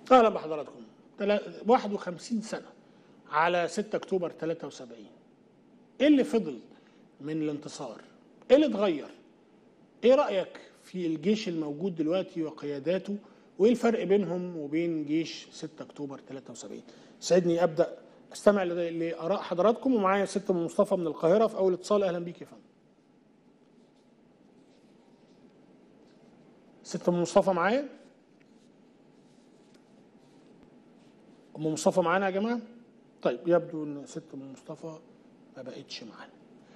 اهلا بحضراتكم تلا- 51 سنه على 6 اكتوبر 73 ايه اللي فضل من الانتصار؟ ايه اللي اتغير؟ ايه رايك في الجيش الموجود دلوقتي وقياداته وايه الفرق بينهم وبين جيش 6 اكتوبر 73 سعدني ابدا استمع ل- لاراء حضراتكم ومعايا ست أم مصطفى من القاهره في اول اتصال اهلا بيك يا فندم ست أم مصطفى معايا ام مصطفى معانا يا جماعه طيب يبدو ان ست ام مصطفى ما بقتش معانا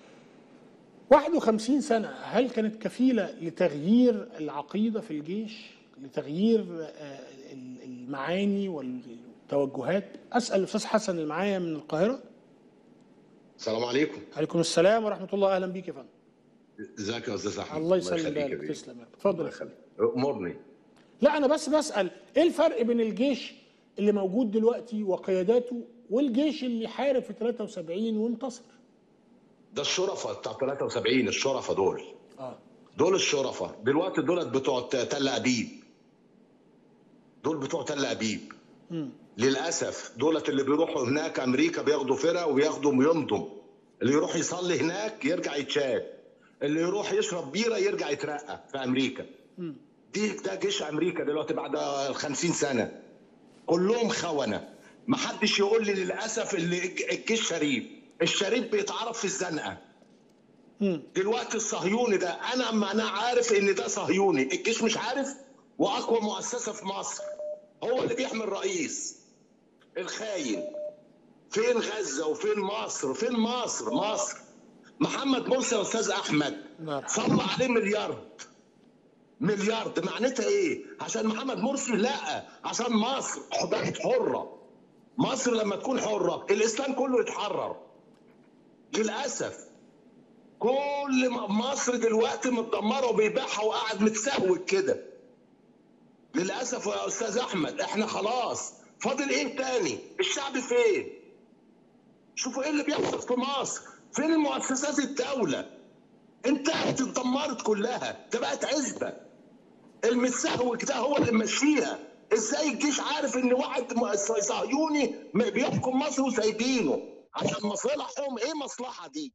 51 سنة هل كانت كفيلة لتغيير العقيدة في الجيش لتغيير آه، المعاني والتوجهات أسأل الأستاذ حسن اللي معايا من القاهرة السلام عليكم عليكم السلام ورحمة الله أهلا بيك يا فندم ازيك يا استاذ احمد الله يسلم يخليك يا بالك بيه. تسلم يا رب. اتفضل الله يا فندم يخليك امرني لا أنا بس بسأل إيه الفرق بين الجيش اللي موجود دلوقتي وقياداته والجيش اللي حارب في 73 وانتصر ده الشرفة بتاع 73 الشرفة دول اه دول الشرفة دلوقتي دولت بتوع تل ابيب دول بتوع تل ابيب مم. للاسف دولت اللي بيروحوا هناك امريكا بياخدوا فرق وبياخدوا يمضوا اللي يروح يصلي هناك يرجع يتشال اللي يروح يشرب بيره يرجع يترقى في امريكا مم. دي ده جيش امريكا دلوقتي بعد 50 سنه كلهم خونه ما حدش يقول لي للاسف اللي الجيش شريف الشريف بيتعرف في الزنقه مم. دلوقتي الصهيوني ده انا ما انا عارف ان ده صهيوني الجيش مش عارف واقوى مؤسسه في مصر هو اللي بيحمي الرئيس الخاين فين غزه وفين مصر فين مصر مصر محمد مرسي يا استاذ احمد نعم. صلى عليه مليارد مليارد معناتها ايه عشان محمد مرسي لا عشان مصر بقت حره مصر لما تكون حره الاسلام كله يتحرر للاسف كل ما- مصر دلوقتي متدمره وبيبيعها وقاعد متسهوك كده للاسف يا استاذ احمد احنا خلاص فاضل ايه تاني الشعب فين شوفوا ايه اللي بيحصل في مصر فين المؤسسات الدوله انتهت اتدمرت كلها ده بقت عزبه المتسهوك ده هو اللي ماشيها ازاي الجيش عارف ان واحد م- صهيوني م- بيحكم مصر وسايبينه عشان مصالحهم ايه مصلحه دي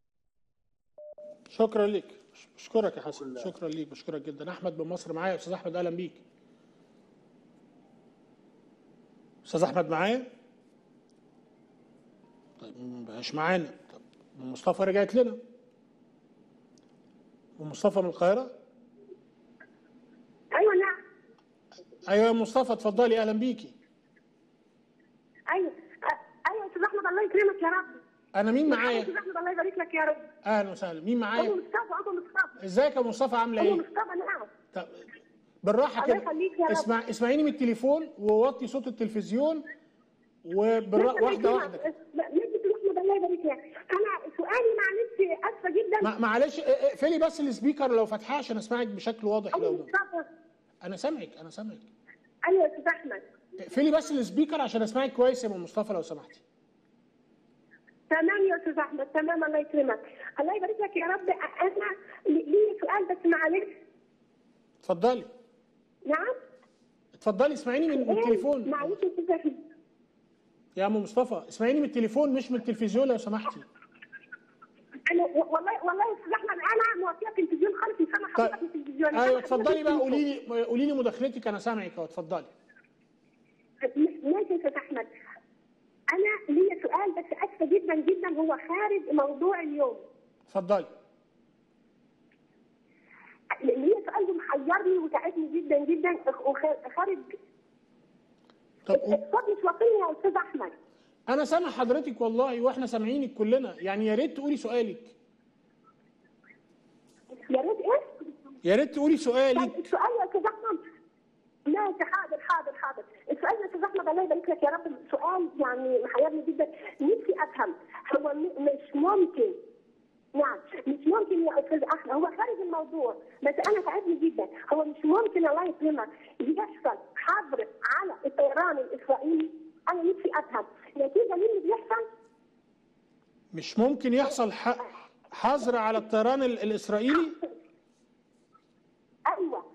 شكرا ليك بشكرك يا حسن شكرا ليك بشكرك جدا احمد من مصر معايا استاذ احمد اهلا بيك استاذ احمد معايا طيب ما بقاش معانا طب أم مصطفى رجعت لنا أم مصطفى من القاهره ايوه نعم ايوه يا مصطفى اتفضلي اهلا بيكي ايوه أ- ايوه يا استاذ احمد الله يكرمك يا رب انا مين يا معايا استاذ احمد الله يبارك لك يا رب اهلا وسهلا مين ام معايا مصطفى ابو مصطفى ازيك يا مصطفى عامله ام ايه مصطفى نعم طب بالراحه الله كده يخليك يا رب. اسمع اسمعيني من التليفون ووطي صوت التلفزيون وبالراحه واحده واحده ماشي يا استاذ احمد الله يبارك لك انا سؤالي معلش اسفه جدا ما- معلش اه- اقفلي بس السبيكر لو فاتحاه عشان اسمعك بشكل واضح ابو لو مصطفى انا سامعك انا سامعك ايوه يا استاذ احمد اقفلي بس السبيكر عشان اسمعك كويس يا ام مصطفى لو سمحتي تمام يا استاذ احمد تمام الله يكرمك الله يبارك لك يا رب انا لي سؤال بس معلش اتفضلي نعم اتفضلي اسمعيني من من التليفون معلش يا استاذ احمد يا ام مصطفى اسمعيني من التليفون مش من التلفزيون لو سمحتي انا و- والله والله يا استاذ احمد انا موطيه التلفزيون خالص مش سامع طيب. حضرتك في التلفزيون ايوه اتفضلي بقى قولي لي قولي لي مداخلتك انا سامعك اهو اتفضلي ماشي يا استاذ احمد انا ليا سؤال بس اسفه جدا جدا هو خارج موضوع اليوم اتفضلي ليا سؤال محيرني وتعبني جدا جدا وخارج طب الصوت مش واصلني يا استاذ احمد انا سامع حضرتك والله واحنا سامعينك كلنا يعني يا ريت تقولي سؤالك يا ريت ايه؟ يا ريت تقولي طيب سؤالك السؤال يا استاذ احمد ماشي حاضر حاضر حاضر السؤال يا استاذ احمد الله يبارك لك يا رب سؤال يعني محيرني جدا نفسي افهم هو م- مش ممكن نعم مش ممكن يا استاذ احمد هو خارج الموضوع بس انا تعبني جدا هو مش ممكن الله يكرمك يحصل حظر على الطيران الاسرائيلي انا نفسي افهم نتيجه مين اللي بيحصل مش ممكن يحصل ح- حظر على الطيران ال- الاسرائيلي ايوه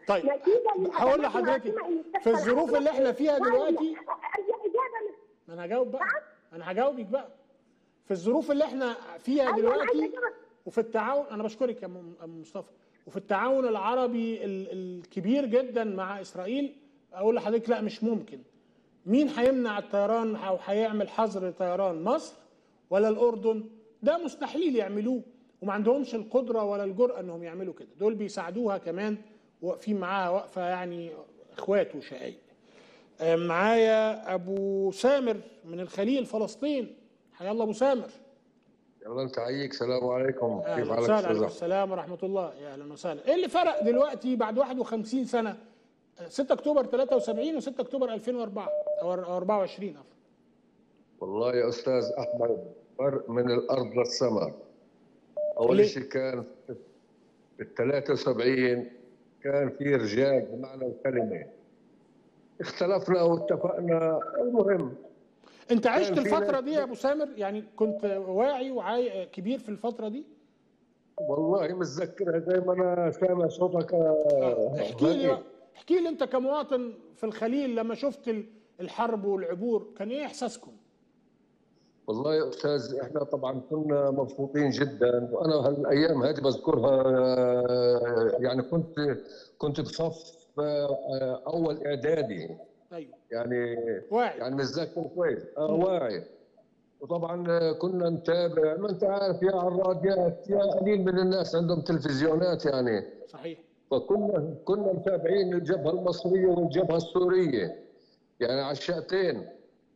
طيب نتيجه هقول للأزمات لحضرتك العظيمة اللي في بتحصل الظروف اللي احنا فيها لا، لا، دلوقتي اجابه ما انا هجاوب بقى انا هجاوبك بقى في الظروف اللي احنا فيها أيوة، أنا دلوقتي عايزة أجاوبك. وفي التعاون انا بشكرك يا ام أم مصطفى وفي التعاون العربي ال- الكبير جدا مع اسرائيل اقول لحضرتك لا مش ممكن مين هيمنع الطيران او هيعمل حظر طيران مصر ولا الاردن ده مستحيل يعملوه وما عندهمش القدره ولا الجرأه انهم يعملوا كده دول بيساعدوها كمان واقفين معاها وقفه يعني اخوات وشقايق آه، معايا ابو سامر من الخليل فلسطين حيا الله ابو سامر يلا انت حييك السلام عليكم كيف اهلا حالك وسهلا استاذ عليكم أحمد؟ السلام ورحمه الله يا اهلا وسهلا ايه اللي فرق دلوقتي بعد 51 سنه آه، 6 اكتوبر 73 و6 اكتوبر 2004 او أو 24 عفوا والله يا استاذ احمد فرق من الارض للسماء اول ليه؟ شيء كان بال 73 كان في رجال بمعنى الكلمه اختلفنا واتفقنا المهم انت عشت كان في الفتره ناس- دي يا ابو سامر يعني كنت واعي وعاي كبير في الفتره دي والله متذكرها زي ما انا سامع صوتك آه، احكي لي غني. بقى احكي لي انت كمواطن في الخليل لما شفت ال- الحرب والعبور كان ايه احساسكم والله يا استاذ احنا طبعا كنا مبسوطين جدا وانا هالايام هذه بذكرها آه، يعني كنت كنت بصف آه، اول اعدادي ايوه يعني واعي يعني متذكر كويس اه واعي وطبعا آه، كنا نتابع ما انت عارف يا على الراديات يا قليل من الناس عندهم تلفزيونات يعني صحيح فكنا كنا متابعين الجبهه المصريه والجبهه السوريه يعني على الشقتين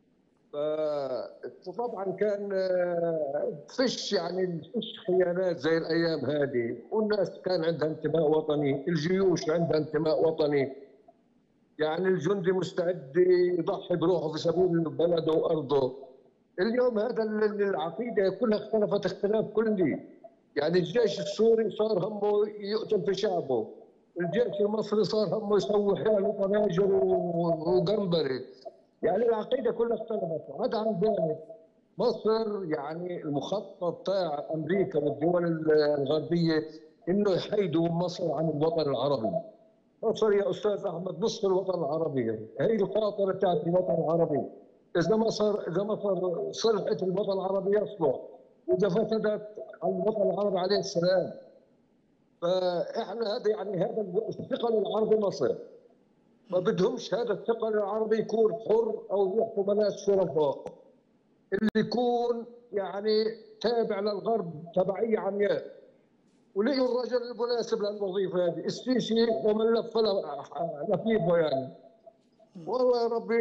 ف- فطبعا كان آه، فيش يعني فيش خيانات زي الايام هذه والناس كان عندها انتماء وطني الجيوش عندها انتماء وطني يعني الجندي مستعد يضحي بروحه في سبيل بلده وارضه اليوم هذا ال- ال- العقيده كلها اختلفت اختلاف كلي يعني الجيش السوري صار همه يقتل في شعبه الجيش المصري صار همه يسوي حاله طناجر و- وقنبري يعني العقيده كلها اختلفت هذا عن ذلك مصر يعني المخطط تاع امريكا والدول ال- الغربيه انه يحيدوا مصر عن الوطن العربي مصر يا استاذ احمد نصف الوطن العربي هي القاطره تاعت الوطن العربي اذا مصر اذا مصر صلحت الوطن العربي يصلح واذا فسدت على الوطن العربي عليه السلام فاحنا هذا يعني هذا الثقل العربي مصر ما بدهمش هذا الثقل العربي يكون حر او يحكم ناس شرفاء اللي يكون يعني تابع للغرب تبعيه عمياء ولقوا الرجل المناسب للوظيفه هذه السيسي ومن لف لفيفه يعني والله يا ربي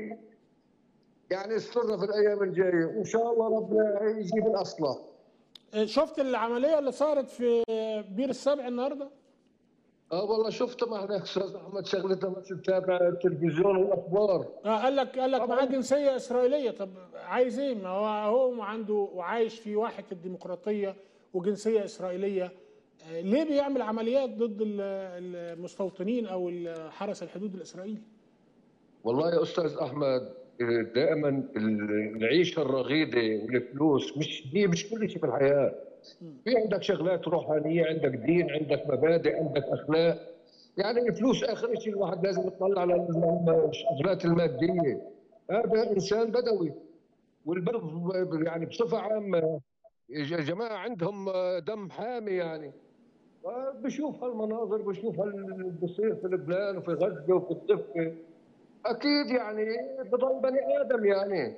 يعني استرنا في الايام الجايه وان شاء الله ربنا يجيب الاصلح آه، شفت العمليه اللي صارت في بير السبع النهارده اه والله شفت ما احنا استاذ احمد شغلتنا بس نتابع التلفزيون والاخبار اه قال لك قال لك طبعاً. معاه جنسيه اسرائيليه طب عايز ايه ما هو هو عنده وعايش في واحه الديمقراطيه وجنسيه اسرائيليه آه، ليه بيعمل عمليات ضد ال- المستوطنين او ال- حرس الحدود الاسرائيلي والله يا استاذ احمد دائما العيشه الرغيده والفلوس مش هي مش كل شيء في الحياه في عندك شغلات روحانيه عندك دين عندك مبادئ عندك اخلاق يعني الفلوس اخر شيء الواحد لازم يطلع على الشغلات الماديه هذا انسان بدوي والبلد يعني بصفه عامه يا جماعه عندهم دم حامي يعني بشوف هالمناظر بشوف اللي بصير في لبنان وفي غزه وفي الضفه اكيد يعني بضل بني ادم يعني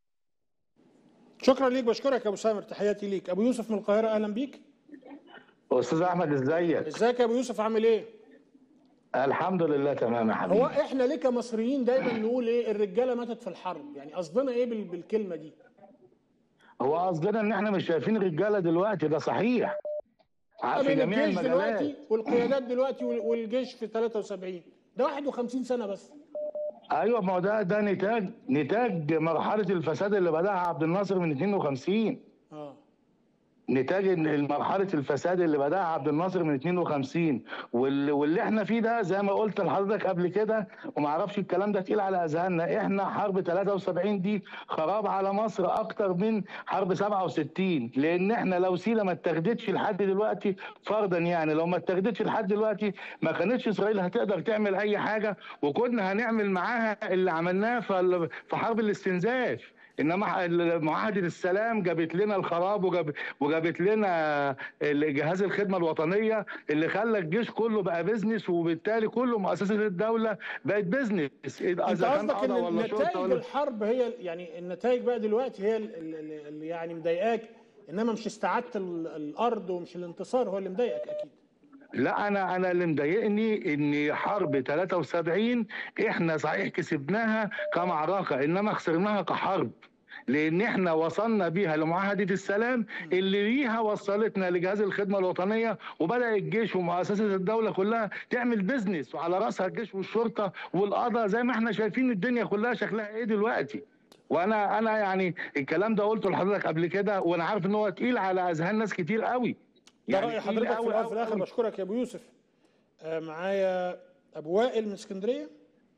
شكرا ليك بشكرك يا ابو سامر تحياتي ليك ابو يوسف من القاهره اهلا بيك استاذ احمد ازيك ازيك يا ابو يوسف عامل ايه الحمد لله تمام يا حبيبي هو احنا ليه كمصريين دايما نقول ايه الرجاله ماتت في الحرب يعني قصدنا ايه بال- بالكلمه دي هو قصدنا ان احنا مش شايفين رجاله دلوقتي ده صحيح في من جميع الجيش المجالات دلوقتي والقيادات دلوقتي وال- والجيش في 73 ده 51 سنه بس ايوه ما هو ده ده نتاج نتاج مرحله الفساد اللي بداها عبد الناصر من 52 اه نتاج إن مرحله الفساد اللي بداها عبد الناصر من 52 واللي, واللي احنا فيه ده زي ما قلت لحضرتك قبل كده وما اعرفش الكلام ده تقيل على اذهاننا احنا حرب 73 دي خراب على مصر اكتر من حرب 67 لان احنا لو سينا ما اتخذتش لحد دلوقتي فرضا يعني لو ما اتخذتش لحد دلوقتي ما كانتش اسرائيل هتقدر تعمل اي حاجه وكنا هنعمل معاها اللي عملناه في في حرب الاستنزاف انما معاهده السلام جابت لنا الخراب وجاب وجابت لنا جهاز الخدمه الوطنيه اللي خلى الجيش كله بقى بيزنس وبالتالي كل مؤسسات الدوله بقت بيزنس انت قصدك ان نتائج الحرب هي يعني النتائج بقى دلوقتي هي اللي اللي يعني مضايقاك انما مش استعاده الارض ومش الانتصار هو اللي مضايقك اكيد لا انا انا اللي مضايقني ان حرب 73 احنا صحيح كسبناها كمعركه انما خسرناها كحرب لان احنا وصلنا بيها لمعاهده السلام اللي بيها وصلتنا لجهاز الخدمه الوطنيه وبدا الجيش ومؤسسه الدوله كلها تعمل بيزنس وعلى راسها الجيش والشرطه والقضاء زي ما احنا شايفين الدنيا كلها شكلها ايه دلوقتي وانا انا يعني الكلام ده قلته لحضرتك قبل كده وانا عارف ان هو تقيل على اذهان ناس كتير قوي ده راي حضرتك في الاول في الاخر بشكرك يا ابو يوسف آه معايا ابو وائل من اسكندريه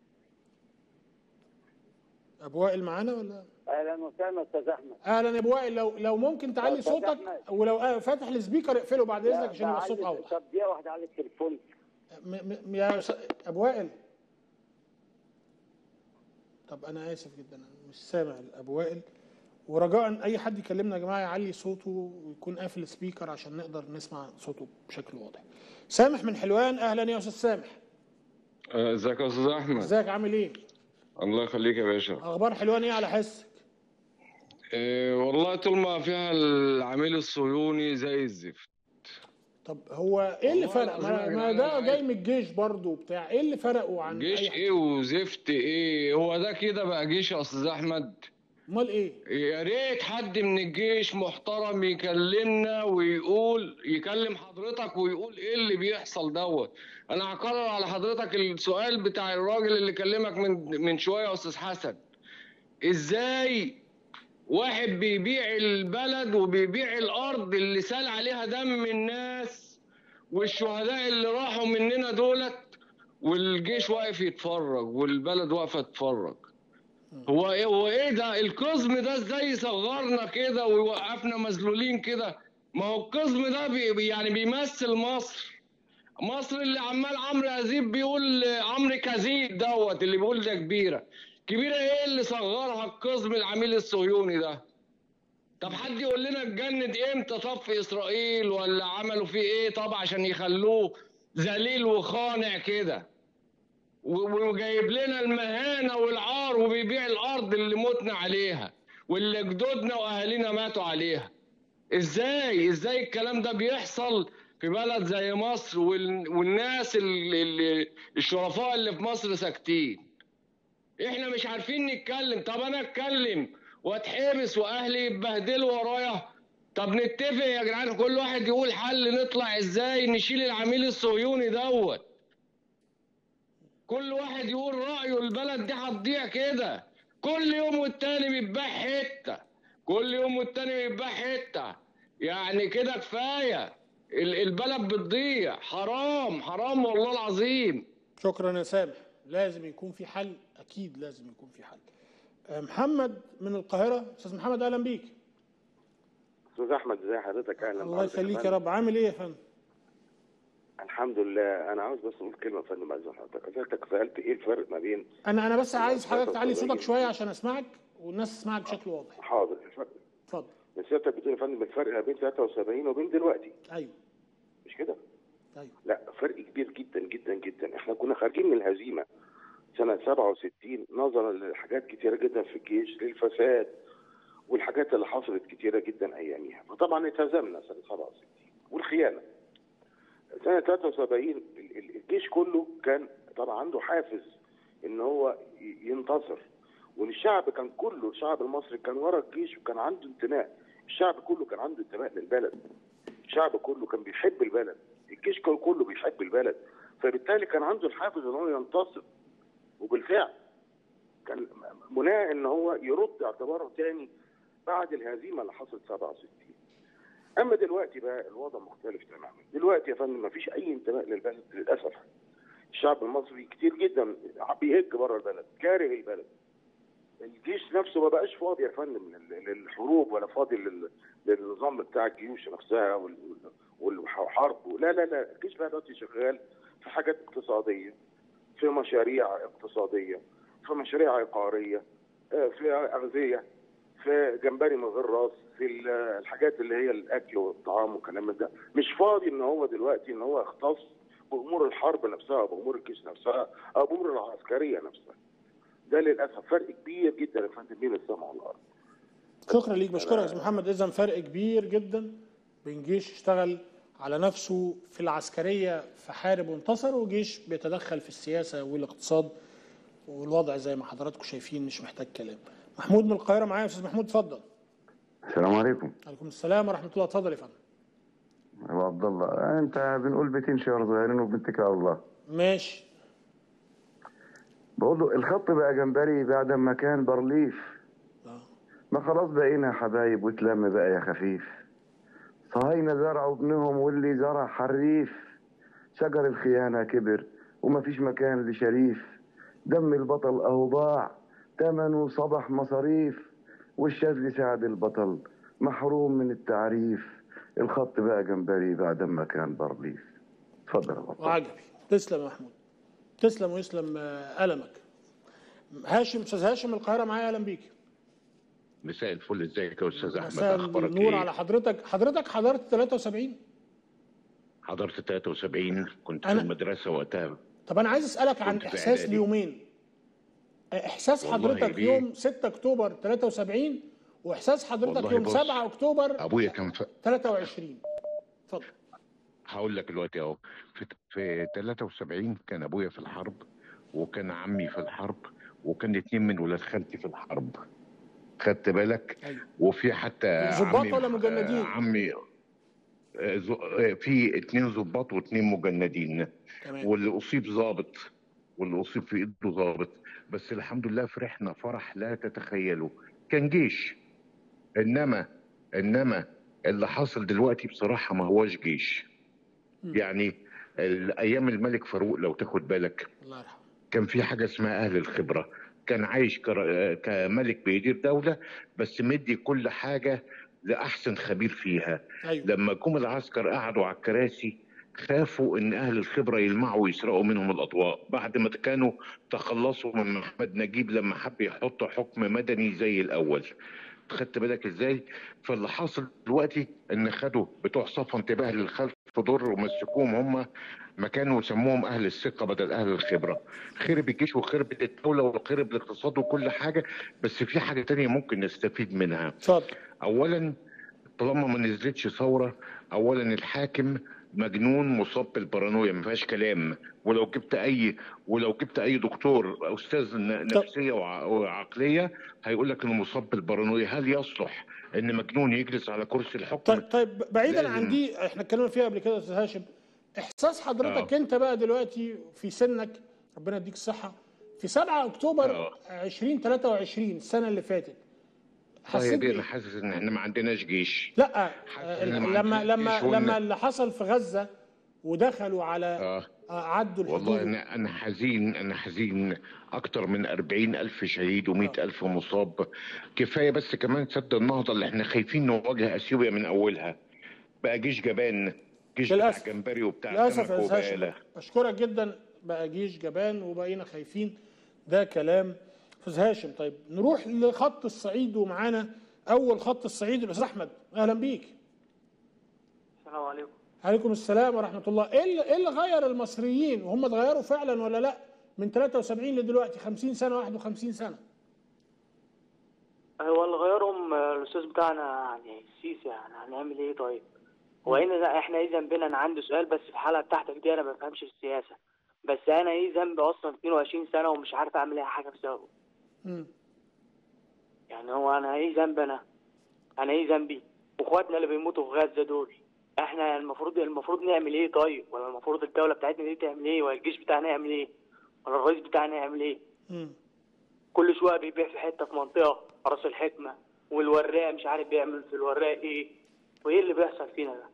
ابو وائل معانا ولا اهلا وسهلا استاذ احمد اهلا يا ابو وائل لو لو ممكن تعلي أستاذ صوتك أحمد. ولو فاتح السبيكر اقفله بعد اذنك عشان يبقى الصوت عايز- اوضح طب دقيقه واحده على التليفون م- م- يا س- ابو وائل طب انا اسف جدا انا مش سامع ابو وائل ورجاء اي حد يكلمنا يا جماعه يعلي صوته ويكون قافل السبيكر عشان نقدر نسمع صوته بشكل واضح سامح من حلوان اهلا يا استاذ سامح آه، ازيك يا استاذ احمد ازيك عامل ايه الله يخليك يا باشا اخبار حلوان ايه على حسك إيه والله طول ما فيها العميل الصهيوني زي الزفت طب هو ايه اللي والله فرق ما, العظيم يا ما جدعان ده أنا جاي من الجيش برضه وبتاع ايه اللي فرقه عن جيش اي حد ايه وزفت ايه هو ده كده بقى جيش يا استاذ احمد امال ايه يا ريت حد من الجيش محترم يكلمنا ويقول يكلم حضرتك ويقول ايه اللي بيحصل دوت انا هكرر على حضرتك السؤال بتاع الراجل اللي كلمك من من شويه يا استاذ حسن ازاي واحد بيبيع البلد وبيبيع الارض اللي سال عليها دم الناس والشهداء اللي راحوا مننا دولت والجيش واقف يتفرج والبلد واقفه تتفرج هو ايه هو ايه ده القزم ده ازاي يصغرنا كده ويوقفنا مذلولين كده ما هو القزم ده بي يعني بيمثل مصر مصر اللي عمال عمرو اديب بيقول عمرو كزيد دوت اللي بيقول ده كبيره كبيره ايه اللي صغرها القزم العميل الصهيوني ده طب حد يقول لنا اتجند امتى طب في اسرائيل ولا عملوا فيه ايه طب عشان يخلوه ذليل وخانع كده و- وجايب لنا المهانه والعار وبيبيع الارض اللي متنا عليها واللي جدودنا واهالينا ماتوا عليها ازاي ازاي الكلام ده بيحصل في بلد زي مصر وال- والناس اللي اللي الشرفاء اللي في مصر ساكتين احنا مش عارفين نتكلم طب انا اتكلم واتحبس واهلي يتبهدلوا ورايا طب نتفق يا جدعان كل واحد يقول حل نطلع ازاي نشيل العميل الصهيوني دوت كل واحد يقول رأيه البلد دي هتضيع كده كل يوم والتاني بيتباع حتة كل يوم والتاني بيتباع حتة يعني كده كفاية ال- البلد بتضيع حرام حرام والله العظيم شكرا يا سامح لازم يكون في حل اكيد لازم يكون في حل آه، محمد من القاهره استاذ محمد اهلا بيك استاذ احمد ازي حضرتك اهلا الله بحضرتك يخليك يا فندم. رب عامل ايه يا فندم الحمد لله انا عاوز بس اقول كلمه يا فندم عايز حضرتك حضرتك سالت ايه الفرق ما بين انا انا بس عايز حضرتك تعلي اتفضل. صوتك شويه عشان اسمعك والناس تسمعك بشكل واضح حاضر الفرق اتفضل بس سيادتك بتقول يا فندم الفرق ما بين 73 وبين دلوقتي ايوه مش كده؟ ايوه لا فرق كبير جدا جدا جدا احنا كنا خارجين من الهزيمه سنه 67 نظرا لحاجات كتيره جدا في الجيش للفساد والحاجات اللي حصلت كتيره جدا اياميها فطبعا اتهزمنا سنه 67 والخيانه سنه 73 ال- ال- الجيش كله كان طبعا عنده حافز ان هو ي- ينتصر والشعب كان كله الشعب المصري كان ورا الجيش وكان عنده انتماء الشعب كله كان عنده انتماء للبلد الشعب كله كان بيحب البلد الجيش كان كله بيحب البلد فبالتالي كان عنده الحافز ان هو ينتصر وبالفعل كان مناه ان هو يرد اعتباره تاني بعد الهزيمه اللي حصلت 67 اما دلوقتي بقى الوضع مختلف تماما دلوقتي يا فندم ما فيش اي انتماء للبلد للاسف الشعب المصري كتير جدا بيهج بره البلد كاره البلد الجيش نفسه ما بقاش فاضي يا فندم لل- للحروب ولا فاضي لل- للنظام بتاع الجيوش نفسها وال- وال- والحرب لا لا لا الجيش بقى دلوقتي شغال في حاجات اقتصاديه في مشاريع اقتصاديه في مشاريع عقاريه آه، في اغذيه في جمبري من غير راس في ال- الحاجات اللي هي الاكل والطعام والكلام من ده مش فاضي ان هو دلوقتي ان هو يختص بامور الحرب نفسها بامور الجيش نفسها او بامور العسكريه نفسها ده للاسف فرق كبير جدا يا فندم بين السماء والارض شكرا ليك بشكرك يا استاذ محمد اذا فرق كبير جدا بين جيش اشتغل على نفسه في العسكريه فحارب وانتصر وجيش بيتدخل في السياسه والاقتصاد والوضع زي ما حضراتكم شايفين مش محتاج كلام محمود من القاهره معايا يا استاذ محمود اتفضل السلام عليكم عليكم السلام ورحمه الله اتفضل يا فندم ابو عبد الله انت بنقول بيتين شهر صغيرين وبنتكل على الله ماشي بقول له الخط بقى جمبري بعد ما كان برليف آه. ما خلاص بقينا حبايب وتلم بقى يا خفيف صهاينة زرعوا ابنهم واللي زرع حريف شجر الخيانة كبر وما فيش مكان لشريف دم البطل اهو ضاع تمنه صبح مصاريف والشاذلي ساعد البطل محروم من التعريف الخط بقى جمبري بعد ما كان برليف اتفضل يا بطل وعجبي تسلم يا محمود تسلم ويسلم آه، قلمك هاشم استاذ هاشم من القاهره معايا اهلا بيك مساء الفل ازيك يا استاذ احمد مساء اخبارك النور ايه على حضرتك حضرتك حضرت 73 حضرت 73 كنت أنا- في المدرسه وقتها طب انا عايز اسالك عن كنت في احساس إعدادي. ليومين احساس والله حضرتك ليه؟ يوم 6 اكتوبر 73 واحساس حضرتك والله يوم بص، 7 اكتوبر ابويا كان في 23 اتفضل هقول لك دلوقتي اهو في, في 73 كان ابويا في الحرب وكان عمي في الحرب وكان اتنين من ولاد خالتي في الحرب خدت بالك أيوة. وفي حتى ضباط عمي ولا مجندين؟ آه، عمي آه، ز- آه، في اتنين ضباط واتنين مجندين تمام واللي اصيب ضابط واللي اصيب في ايده ضابط بس الحمد لله فرحنا فرح لا تتخيلوا كان جيش انما انما اللي حاصل دلوقتي بصراحه ما هوش جيش مم. يعني ال- ايام الملك فاروق لو تاخد بالك الله يرحمه كان في حاجه اسمها اهل الخبره كان عايش كر- كملك بيدير دوله بس مدي كل حاجه لاحسن خبير فيها ايوه لما جم العسكر قعدوا على الكراسي خافوا ان اهل الخبره يلمعوا ويسرقوا منهم الاضواء بعد ما كانوا تخلصوا من محمد نجيب لما حب يحط حكم مدني زي الاول خدت بالك ازاي فاللي حاصل دلوقتي ان خدوا بتوع صف انتباه للخلف دور ومسكوهم هم مكانوا وسموهم اهل الثقه بدل اهل الخبره خرب الجيش وخربت الدوله وخرب الاقتصاد وكل حاجه بس في حاجه تانية ممكن نستفيد منها اتفضل اولا طالما ما نزلتش ثوره اولا الحاكم مجنون مصاب بالبارانويا ما فيهاش كلام ولو جبت اي ولو جبت اي دكتور استاذ ن- طب- نفسيه وع- وعقليه هيقول لك انه مصاب بالبارانويا هل يصلح ان مجنون يجلس على كرسي الحكم طيب طيب بعيدا لازم. عن دي احنا اتكلمنا فيها قبل كده يا استاذ هاشم احساس حضرتك انت بقى دلوقتي في سنك ربنا يديك الصحه في 7 اكتوبر آه. 2023 السنه اللي فاتت هي حسيت دي انا بإيه؟ حاسس ان احنا ما عندناش جيش لا حاسس آه، إن ما لما عندناش لما جيش وإن- لما اللي حصل في غزه ودخلوا على اه آه، عدوا والله الحدود انا انا حزين انا حزين اكتر من أربعين الف شهيد و100 الف مصاب كفايه بس كمان سد النهضه اللي احنا خايفين نواجه اثيوبيا من اولها بقى جيش جبان جيش بتاع للأسف. جمبري وبتاع للاسف سمك يا استاذ هاشم وبقاله بشكرك جدا بقى جيش جبان وبقينا خايفين ده كلام استاذ هاشم طيب نروح لخط الصعيد ومعانا اول خط الصعيد الاستاذ احمد اهلا بيك السلام عليكم عليكم السلام ورحمه الله ايه اللي, إيه اللي غير المصريين وهم اتغيروا فعلا ولا لا من 73 لدلوقتي 50 سنه 51 سنه هو اللي غيرهم آه، الاستاذ بتاعنا يعني السيسي يعني هنعمل ايه طيب هو هنا احنا ايه ذنبنا انا عندي سؤال بس في الحلقه بتاعتك دي انا ما بفهمش في السياسه بس انا ايه ذنبي اصلا 22 سنه ومش عارف اعمل اي حاجه بسببه مم. يعني هو انا ايه ذنبي انا انا ايه ذنبي واخواتنا اللي بيموتوا في غزه دول احنا المفروض المفروض نعمل ايه طيب ولا المفروض الدوله بتاعتنا دي تعمل ايه ولا الجيش بتاعنا يعمل ايه ولا الرئيس بتاعنا يعمل ايه مم. كل شويه بيبيع في حته في منطقه راس الحكمه والوراق مش عارف بيعمل في الوراق ايه وايه اللي بيحصل فينا ده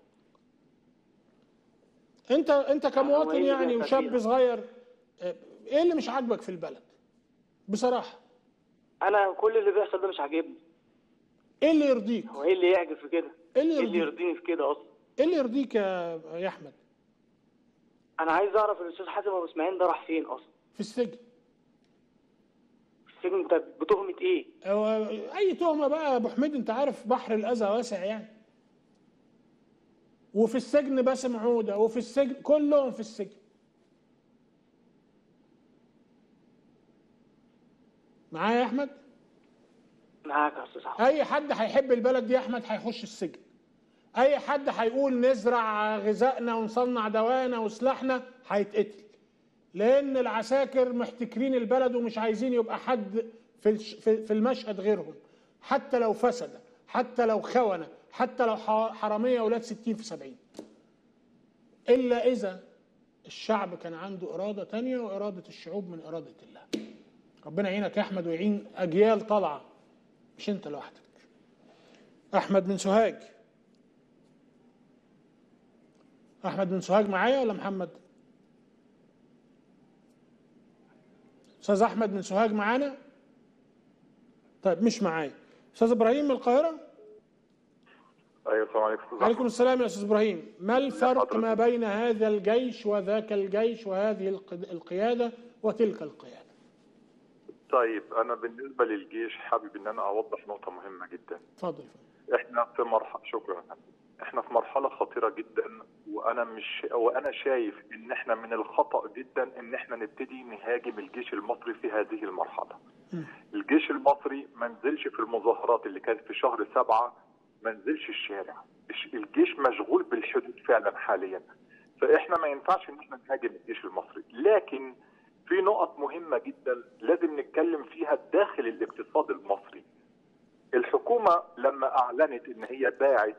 انت انت كمواطن هو إيه اللي يعني بيحصل وشاب فينا؟ صغير آه، ايه اللي مش عاجبك في البلد بصراحه انا كل اللي بيحصل ده مش عاجبني ايه اللي يرضيك هو ايه اللي يعجب في كده ايه اللي ايه اللي يرضيك يرضيني في كده اصلا ايه اللي يرضيك يا يا احمد انا عايز اعرف الاستاذ حاتم ابو اسماعيل ده راح فين اصلا في السجن السجن انت بتهمه ايه هو اي تهمه بقى يا ابو حميد انت عارف بحر الاذى واسع يعني وفي السجن باسم عوده وفي السجن كلهم في السجن معايا يا احمد معاك يا استاذ حاتم اي حد هيحب البلد دي يا احمد هيخش السجن اي حد هيقول نزرع غذائنا ونصنع دوانا وسلاحنا هيتقتل لان العساكر محتكرين البلد ومش عايزين يبقى حد في الش- في في المشهد غيرهم حتى لو فسد حتى لو خونه حتى لو ح- حراميه اولاد 60 في 70 الا اذا الشعب كان عنده اراده تانية واراده الشعوب من اراده الله ربنا يعينك يا احمد ويعين اجيال طالعه مش انت لوحدك احمد من سوهاج احمد من سوهاج معايا ولا محمد استاذ احمد من سوهاج معانا طيب مش معايا استاذ ابراهيم من القاهره ايوه السلام عليكم أستاذ عليكم أحمد. السلام يا استاذ ابراهيم ما الفرق حضرتك. ما بين هذا الجيش وذاك الجيش وهذه القد- القياده وتلك القياده طيب انا بالنسبه للجيش حابب ان انا اوضح نقطه مهمه جدا اتفضل احنا في مرحله شكرا احنا في مرحله خطيره جدا وانا مش وانا شايف ان احنا من الخطا جدا ان احنا نبتدي نهاجم الجيش المصري في هذه المرحله الجيش المصري ما نزلش في المظاهرات اللي كانت في شهر سبعة ما نزلش الشارع الش- الجيش مشغول بالحدود فعلا حاليا فاحنا ما ينفعش ان احنا نهاجم الجيش المصري لكن في نقط مهمة جدا لازم نتكلم فيها داخل الاقتصاد المصري الحكومة لما اعلنت ان هي باعت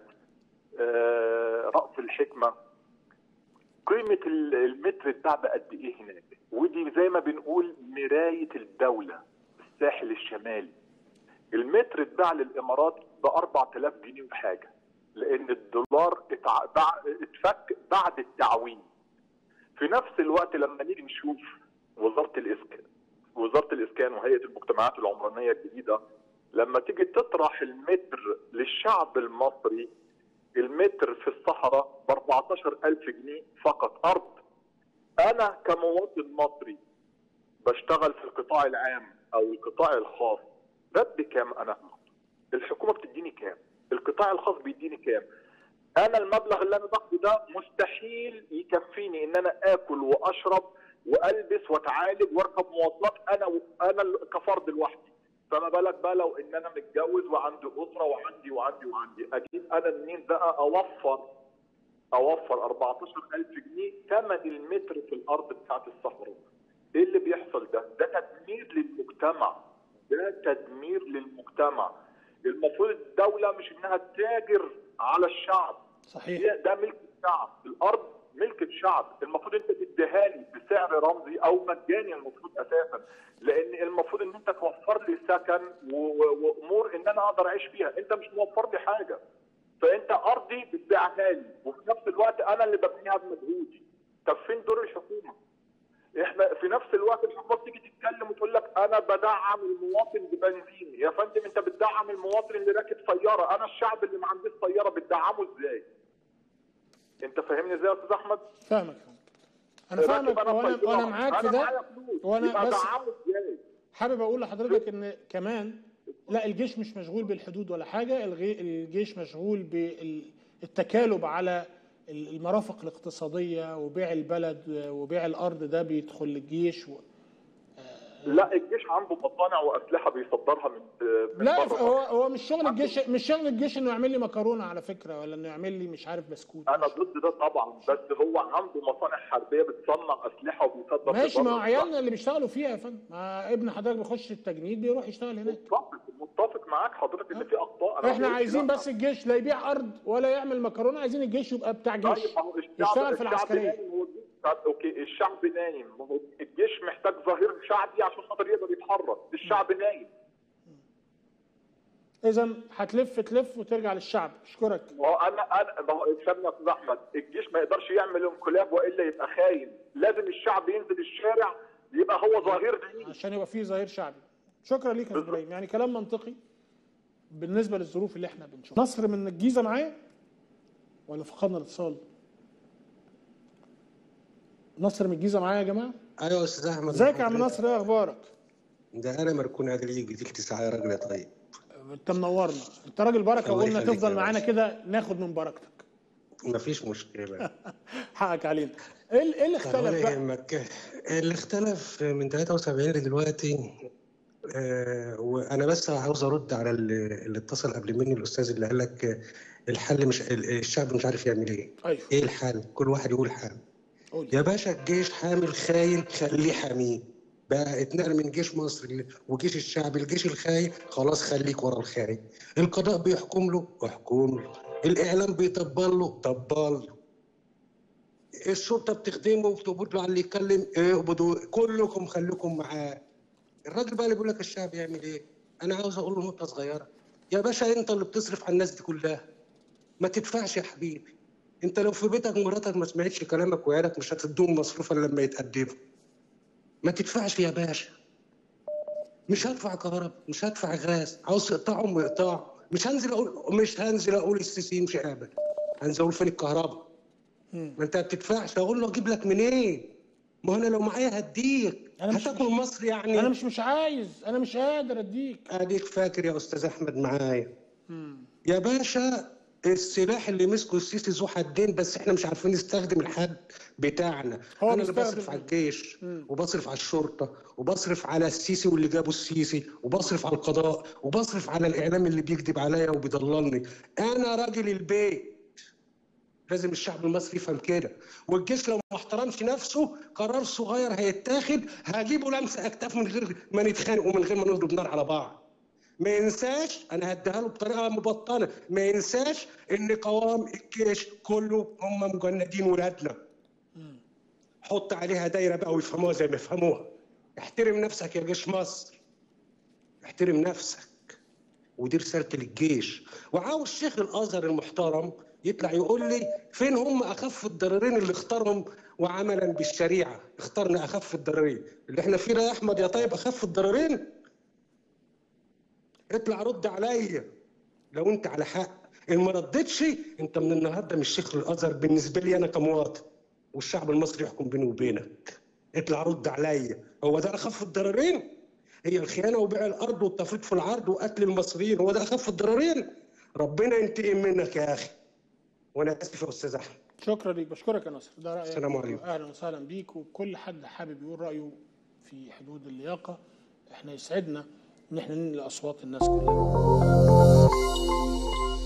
آه، رأس الحكمة قيمة ال- المتر اتباع بقد ايه هناك ودي زي ما بنقول مراية الدولة الساحل الشمالي المتر اتباع للامارات ب 4000 جنيه وحاجه لان الدولار اتع... بع... اتفك بعد التعويم في نفس الوقت لما نيجي نشوف وزاره الاسكان وزاره الاسكان وهيئه المجتمعات العمرانيه الجديده لما تيجي تطرح المتر للشعب المصري المتر في الصحراء ب 14000 جنيه فقط ارض انا كمواطن مصري بشتغل في القطاع العام او القطاع الخاص رد كام انا هاخده؟ الحكومه بتديني كام القطاع الخاص بيديني كام انا المبلغ اللي انا باخده ده مستحيل يكفيني ان انا اكل واشرب والبس واتعالج واركب مواصلات انا و... انا كفرد لوحدي فما بالك بقى لو ان انا متجوز وعندي اسره وعندي وعندي وعندي اجيب انا منين بقى اوفر اوفر 14000 جنيه ثمن المتر في الارض بتاعت الصحراء ايه اللي بيحصل ده؟ ده تدمير للمجتمع ده تدمير للمجتمع المفروض الدولة مش انها تاجر على الشعب صحيح ده, ده ملك الشعب الارض ملك الشعب المفروض انت تديها لي بسعر رمزي او مجاني المفروض اساسا لان المفروض ان انت توفر لي سكن و- و- وامور ان انا اقدر اعيش فيها انت مش موفر لي حاجه فانت ارضي بتبيعها لي وفي نفس الوقت انا اللي ببنيها بمجهودي طب فين دور الحكومه؟ احنا في نفس الوقت الحكومه بتيجي تتكلم وتقول لك انا بدعم المواطن ببنزين يا فندم انت بتدعم المواطن اللي راكب سياره انا الشعب اللي ما عندوش سياره بتدعمه ازاي انت فاهمني ازاي يا استاذ احمد فاهمك انا راكب فاهمك أنا وانا سيارة، وانا معاك في أنا معايا ده فلوس، وانا يبقى بس ادعمه ازاي حابب اقول لحضرتك ان كمان لا الجيش مش مشغول بالحدود ولا حاجه الغي- الجيش مشغول بالتكالب على المرافق الاقتصاديه وبيع البلد وبيع الارض ده بيدخل للجيش و... لا الجيش عنده مصانع واسلحه بيصدرها من من لا بره. هو هو مش شغل الجيش مش شغل الجيش انه يعمل لي مكرونه على فكره ولا انه يعمل لي مش عارف بسكوت انا ضد ده طبعا بس هو عنده مصانع حربيه بتصنع اسلحه وبيصدر ماشي ما هو لبره. عيالنا اللي بيشتغلوا فيها يا فندم ما ابن حضرتك بيخش التجنيد بيروح يشتغل هناك متفق متفق معاك حضرتك ان في اخطاء أنا احنا بقول عايزين لا. بس الجيش لا يبيع ارض ولا يعمل مكرونه عايزين الجيش يبقى بتاع جيش طيب ما هو الشعب يشتغل في الشعب العسكريه نايم هو الجيش- طب اوكي الشعب نايم ما هو الجيش محتاج ظهير شعبي عشان خاطر يقدر يتحرك الشعب نايم اذا هتلف تلف وترجع للشعب اشكرك ما هو انا انا ما هو سامنا يا استاذ احمد الجيش ما يقدرش يعمل انقلاب والا يبقى خاين لازم الشعب ينزل الشارع يبقى هو ظهير ديني عشان يبقى فيه ظهير شعبي شكرا ليك يا أستاذ ابراهيم يعني كلام منطقي بالنسبه للظروف اللي احنا بنشوفها نصر من الجيزه معايا ولا فقدنا الاتصال نصر من الجيزه معايا يا جماعه ايوه يا استاذ احمد ازيك يا عم نصر ايه اخبارك ده انا مركون قادر يجي تلت ساعه يا راجل يا طيب انت منورنا انت راجل بركه الله وقلنا يخليك تفضل يا معانا باشا. كده ناخد من بركتك مفيش مشكله حقك علينا ايه ال- ايه اللي طب اختلف ولا بقى يهمك اللي اختلف من 73 لدلوقتي آه وانا بس عاوز ارد على اللي, اللي اتصل قبل مني الاستاذ اللي قال لك آه، الحل مش ال- الشعب مش عارف يعمل ايه ايوه ايه الحل كل واحد يقول حل قول. يا باشا الجيش حامل خاين خليه حميه بقى اتنقل من جيش مصر ل- وجيش الشعب الجيش الخاين خلاص خليك ورا الخاين القضاء بيحكم له احكم له الاعلام بيطبل له طبل له الشرطه بتخدمه وبتقبض له على اللي يتكلم اقبضوا كلكم خليكم معاه الراجل بقى اللي بيقول لك الشعب يعمل ايه انا عاوز اقول له نقطه صغيره يا باشا انت اللي بتصرف على الناس دي كلها ما تدفعش يا حبيبي انت لو في بيتك مراتك ما سمعتش كلامك وعيالك مش هتدوم مصروف الا لما يتقدموا ما تدفعش يا باشا مش هدفع كهرباء مش هدفع غاز عاوز تقطعهم يقطعوا مش هنزل اقول مش هنزل اقول السيسي يمشي ابدا هنزل اقول فين الكهرباء ما انت ما بتدفعش اقول له اجيب لك منين ما انا لو معايا هديك هتاكل مصر يعني انا مش مش عايز انا مش قادر اديك اديك فاكر يا استاذ احمد معايا يا باشا السلاح اللي مسكه السيسي ذو حدين بس احنا مش عارفين نستخدم الحد بتاعنا هو انا اللي بيستخدم- بصرف على الجيش وبصرف على الشرطه وبصرف على السيسي واللي جابوا السيسي وبصرف على القضاء وبصرف على الاعلام اللي بيكذب عليا وبيضللني انا راجل البيت لازم الشعب المصري يفهم كده والجيش لو ما احترمش نفسه قرار صغير هيتاخد هجيبه لمسه اكتاف من غير ما نتخانق ومن غير ما نضرب نار على بعض ما ينساش انا هديها له بطريقه مبطنه ما ينساش ان قوام الجيش كله هم مجندين ولادنا حط عليها دايره بقى ويفهموها زي ما يفهموها احترم نفسك يا جيش مصر احترم نفسك ودي رسالتي للجيش وعاوز شيخ الازهر المحترم يطلع يقول لي فين هم اخف الضررين اللي اختارهم وعملا بالشريعه اخترنا اخف الضررين اللي احنا فيه ده يا احمد يا طيب اخف الضررين اطلع رد عليا لو انت على حق ان ما ردتش انت من النهارده مش شيخ الازهر بالنسبه لي انا كمواطن والشعب المصري يحكم بيني وبينك اطلع رد عليا هو ده اخف الضررين هي الخيانه وبيع الارض والتفريط في العرض وقتل المصريين هو ده اخف الضررين ربنا ينتقم منك يا اخي وانا اسف يا استاذ احمد شكرا ليك بشكرك يا نصر ده رايك السلام عليكم. اهلا وسهلا بيك وكل حد حابب يقول رايه في حدود اللياقه احنا يسعدنا ان احنا ننقل اصوات الناس كلها